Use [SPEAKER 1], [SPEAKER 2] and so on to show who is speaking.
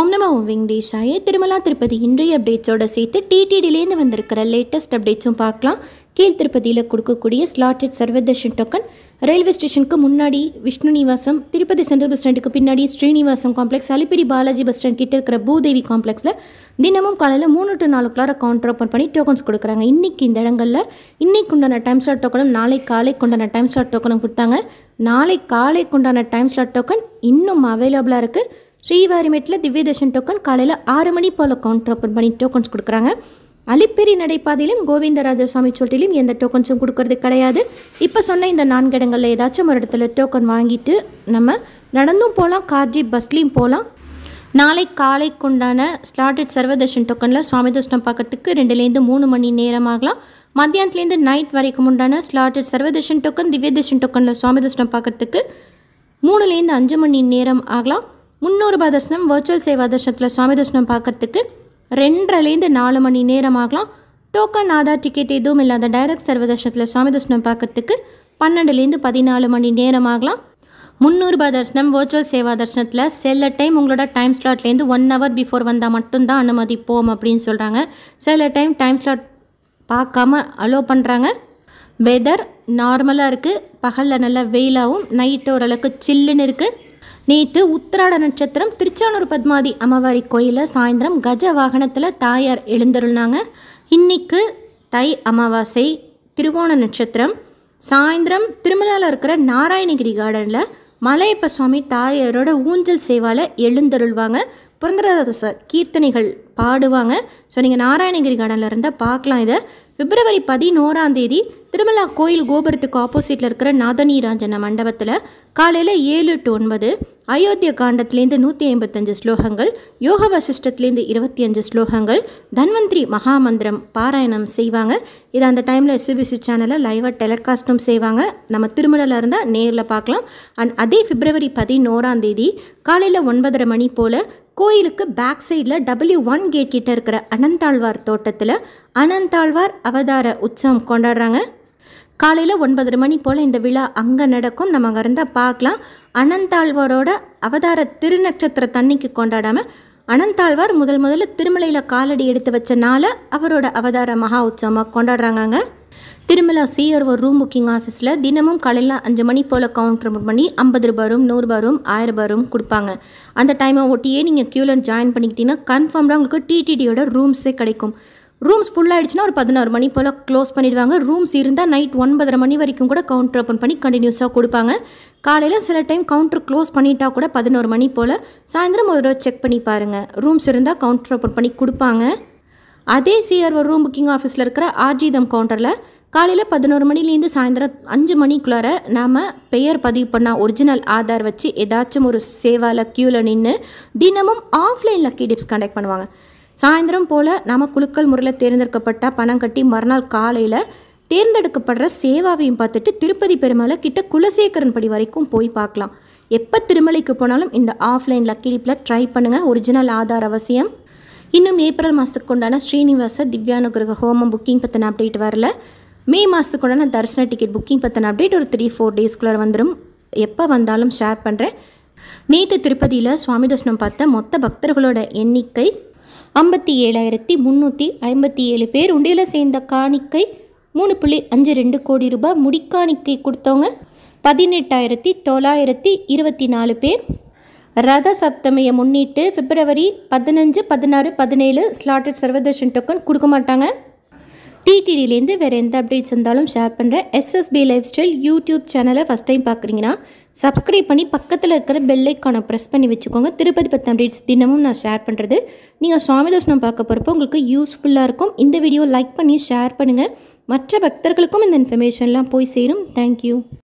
[SPEAKER 1] ஓம் நம ஓம் வெங்கடேஷாய திருமலா திருப்பதி இன்றைய அப்டேட்ஸோட சேர்த்து டிடிடிலேருந்து வந்திருக்கிற லேட்டஸ்ட் அப்டேட்ஸும் பார்க்கலாம் கீழ் திருப்பதியில் கொடுக்கக்கூடிய ஸ்லாட்டட் சர்வதர்ஷன் டோக்கன் ரயில்வே ஸ்டேஷனுக்கு முன்னாடி விஷ்ணு நிவாசம் திருப்பதி சென்ட்ரல் பஸ் ஸ்டாண்டுக்கு பின்னாடி Srinivasam complex Alipiri Balaji bus stand கிட்ட இருக்கிற பூதேவி காம்ப்ளெக்ஸில் தினமும் காலையில் மூணு டு நாலு கிளார கவுண்டர் ஓப்பன் பண்ணி டோக்கன்ஸ் கொடுக்குறாங்க இன்றைக்கி இந்த இடங்களில் இன்னைக்கு உண்டான டைம் ஸ்லாட் டோக்கனும் நாளை காலைக்கு உண்டான டைம் ஸ்லாட் டோக்கனும் கொடுத்தாங்க நாளை காலைக்கு உண்டான டைம் ஸ்லாட் டோக்கன் இன்னும் அவைலபிளாக இருக்குது ஸ்ரீவாரிமேட்டில் திவ்யதர்ஷன் டோக்கன் காலையில் ஆறு மணி போல் கவுண்டர் ஓப்பன் பண்ணி டோக்கன்ஸ் கொடுக்குறாங்க அலிப்பேரி நடைபாதையிலும் கோவிந்தராஜ சுவாமி சொல்லிலும் எந்த டோக்கன்ஸும் கொடுக்கறது கிடையாது இப்போ சொன்ன இந்த நான்கு இடங்களில் ஏதாச்சும் ஒரு இடத்துல டோக்கன் வாங்கிட்டு நம்ம நடந்தும் போகலாம் கார் ஜீப் பஸ்லேயும் போகலாம் நாளை காலைக்குண்டான ஸ்லாட்டட் சர்வதர்ஷன் டோக்கனில் சுவாமி தர்ஷனம் பார்க்கறதுக்கு ரெண்டுலேருந்து மூணு மணி நேரம் ஆகலாம் மத்தியானத்துலேருந்து நைட் வரைக்கும் உண்டான ஸ்லாட்டட் சர்வதர்ஷன் டோக்கன் திவ்யதர்ஷன் டோக்கனில் சுவாமி தர்ஷனம் பார்க்கறதுக்கு மூணுலேருந்து அஞ்சு மணி நேரம் ஆகலாம் முந்நூறு ரூபாய் தர்ஷனம் வர்ச்சுவல் சேவா தர்ஷனத்தில் சுவாமி தர்ஷனம் பார்க்கறதுக்கு ரெண்டரைலேருந்து நாலு மணி நேரம் ஆகலாம் டோக்கன் ஆதார் டிக்கெட் எதுவும் இல்லாத டைரக்ட் சர்வ தர்ஷனத்தில் சுவாமி தர்ஷனம் பார்க்கறதுக்கு பன்னெண்டுலேருந்து பதினாலு மணி நேரம் ஆகலாம் முந்நூறுபா தர்ஷனம் வர்ச்சுவல் சேவா தர்ஷனத்தில் சில டைம் உங்களோட டைம் ஸ்லாட்லேருந்து ஒன் ஹவர் பிஃபோர் வந்தால் மட்டும்தான் அனுமதிப்போம் அப்படின்னு சொல்கிறாங்க சில டைம் டைம் ஸ்லாட் பார்க்காம அலோ பண்ணுறாங்க வெதர் நார்மலாக இருக்குது பகலில் நல்லா வெயிலாகவும் நைட்டு ஓரளவுக்கு சில்லுன்னு இருக்குது நேற்று உத்திராட நட்சத்திரம் திருச்சானூர் பத்மாதி அமாவாரி கோயிலில் சாயந்தரம் கஜ வாகனத்தில் தாயார் எழுந்தருள்னாங்க இன்னைக்கு தை அமாவாசை திருவோண நட்சத்திரம் சாயந்தரம் திருமலாவில் இருக்கிற நாராயணகிரி கார்டனில் மலையப்ப சுவாமி தாயாரோட ஊஞ்சல் சேவால எழுந்தருள்வாங்க புரந்தரதாச கீர்த்தனைகள் பாடுவாங்க ஸோ நீங்கள் நாராயணகிரி கார்டனில் இருந்தால் பார்க்கலாம் இதை பிப்ரவரி பதினோராம் தேதி திருமலா கோயில் கோபுரத்துக்கு ஆப்போசிட்டில் இருக்கிற நாதநீராஞ்சன மண்டபத்தில் காலையில் ஏழு டு ஒன்பது அயோத்திய காண்டத்துலேருந்து நூற்றி ஐம்பத்தஞ்சு ஸ்லோகங்கள் யோக வசிஷ்டத்துலேருந்து இருபத்தி அஞ்சு ஸ்லோகங்கள் தன்வந்திரி மகாமந்திரம் பாராயணம் செய்வாங்க இது அந்த டைமில் எஸ்பிசி சேனலில் லைவாக டெலிகாஸ்ட்டும் செய்வாங்க நம்ம திருமலையில் இருந்தால் நேரில் பார்க்கலாம் அண்ட் அதே பிப்ரவரி பதினோராம் தேதி காலையில் ஒன்பதரை மணி போல் கோயிலுக்கு பேக் சைடில் டபிள்யூ ஒன் கேட் கிட்ட இருக்கிற அனந்தாழ்வார் தோட்டத்தில் அனந்தாழ்வார் அவதார உற்சவம் கொண்டாடுறாங்க காலையில் ஒன்பதரை மணி போல் இந்த விழா அங்கே நடக்கும் நம்ம அங்கே இருந்தால் பார்க்கலாம் அனந்தாழ்வாரோட அவதார திருநட்சத்திர தண்ணிக்கு கொண்டாடாமல் அனந்தாழ்வார் முதல் முதல்ல திருமலையில் காலடி எடுத்து வச்ச நாளை அவரோட அவதார மகா உற்சவமாக கொண்டாடுறாங்க திருமலா சிஆர்ஓ ரூம் புக்கிங் ஆஃபீஸில் தினமும் காலையில் அஞ்சு மணி போல் கவுண்டர் பண்ணி ஐம்பது ரூபாயும் நூறுரூபா ரூம் ஆயிரம் ரூபாயும் கொடுப்பாங்க அந்த டைமை ஒட்டியே நீங்கள் க்யூவில் ஜாயின் பண்ணிக்கிட்டீங்கன்னா கன்ஃபார்ம்டாக உங்களுக்கு டிடிடியோட ரூம்ஸே கிடைக்கும் ரூம்ஸ் ஃபுல் ஆகிடுச்சுன்னா ஒரு பதினோரு மணி போல் க்ளோஸ் பண்ணிடுவாங்க ரூம்ஸ் இருந்தால் நைட் ஒன்பதரை மணி வரைக்கும் கூட கவுண்டர் ஓப்பன் பண்ணி கண்டினியூஸாக கொடுப்பாங்க காலையில் சில டைம் கவுண்டர் க்ளோஸ் பண்ணிட்டா கூட பதினோரு மணி போல் சாயந்தரம் ஒரு தடவை செக் பண்ணி பாருங்கள் ரூம்ஸ் இருந்தால் கவுண்டர் ஓப்பன் பண்ணி கொடுப்பாங்க அதே சிஆர்ஓ ரூம் புக்கிங் ஆஃபீஸில் இருக்கிற ஆர்ஜிதம் கவுண்டரில் காலையில் பதினோரு மணிலேருந்து சாயந்தரம் அஞ்சு மணிக்குள்ளார நாம் பெயர் பதிவு பண்ண ஒரிஜினல் ஆதார் வச்சு ஏதாச்சும் ஒரு சேவாவில் க்யூவில் நின்று தினமும் ஆஃப்லைன் லக்கி டிப்ஸ் கண்டக்ட் பண்ணுவாங்க சாயந்தரம் போல் நாம் குழுக்கள் முறையில் தேர்ந்தெடுக்கப்பட்ட பணம் கட்டி மறுநாள் காலையில் தேர்ந்தெடுக்கப்படுற சேவாவையும் பார்த்துட்டு திருப்பதி பெருமாளை கிட்ட குலசேகரன் படி வரைக்கும் போய் பார்க்கலாம் எப்போ திருமலைக்கு போனாலும் இந்த ஆஃப்லைன் லக்கி டிப்பில் ட்ரை பண்ணுங்கள் ஒரிஜினல் ஆதார் அவசியம் இன்னும் ஏப்ரல் மாதத்துக்கு உண்டான ஸ்ரீனிவாச திவ்யானுகிரக ஹோமம் புக்கிங் பற்றின அப்டேட் வரல மே மாதத்துக்கு உண்டான தரிசன டிக்கெட் புக்கிங் பற்றின அப்டேட் ஒரு த்ரீ ஃபோர் டேஸ்க்குள்ளே வந்துடும் எப்போ வந்தாலும் ஷேர் பண்ணுறேன் நேற்று திருப்பதியில் சுவாமி தர்ஷனம் பார்த்த மொத்த பக்தர்களோட எண்ணிக்கை ஐம்பத்தி ஏழாயிரத்தி முந்நூற்றி ஐம்பத்தி ஏழு பேர் உண்டியில் சேர்ந்த காணிக்கை மூணு புள்ளி அஞ்சு ரெண்டு கோடி ரூபாய் முடிக்காணிக்கை கொடுத்தவங்க பதினெட்டாயிரத்தி தொள்ளாயிரத்தி இருபத்தி நாலு பேர் ரத சப்தமியை முன்னிட்டு பிப்ரவரி பதினஞ்சு பதினாறு பதினேழு ஸ்லாட்டட் சர்வதர்ஷன் டோக்கன் கொடுக்க மாட்டாங்க டிடிடிலேருந்து வேறு எந்த அப்டேட்ஸ் இருந்தாலும் ஷேர் பண்ணுறேன் எஸ்எஸ்பி லைஃப் ஸ்டைல் யூடியூப் சேனலை ஃபஸ்ட் டைம் பார்க்குறீங்கன்னா சப்ஸ்கிரைப் பண்ணி பக்கத்தில் இருக்கிற பெல்லைக்கானை ப்ரெஸ் பண்ணி வச்சுக்கோங்க திருப்பதி பற்றி அப்டேட்ஸ் தினமும் நான் ஷேர் பண்ணுறது நீங்கள் சுவாமி தர்ஷனம் பார்க்க போகிறப்போ உங்களுக்கு யூஸ்ஃபுல்லாக இருக்கும் இந்த வீடியோ லைக் பண்ணி ஷேர் பண்ணுங்கள் மற்ற பக்தர்களுக்கும் இந்த இன்ஃபர்மேஷன்லாம் போய் சேரும் தேங்க்யூ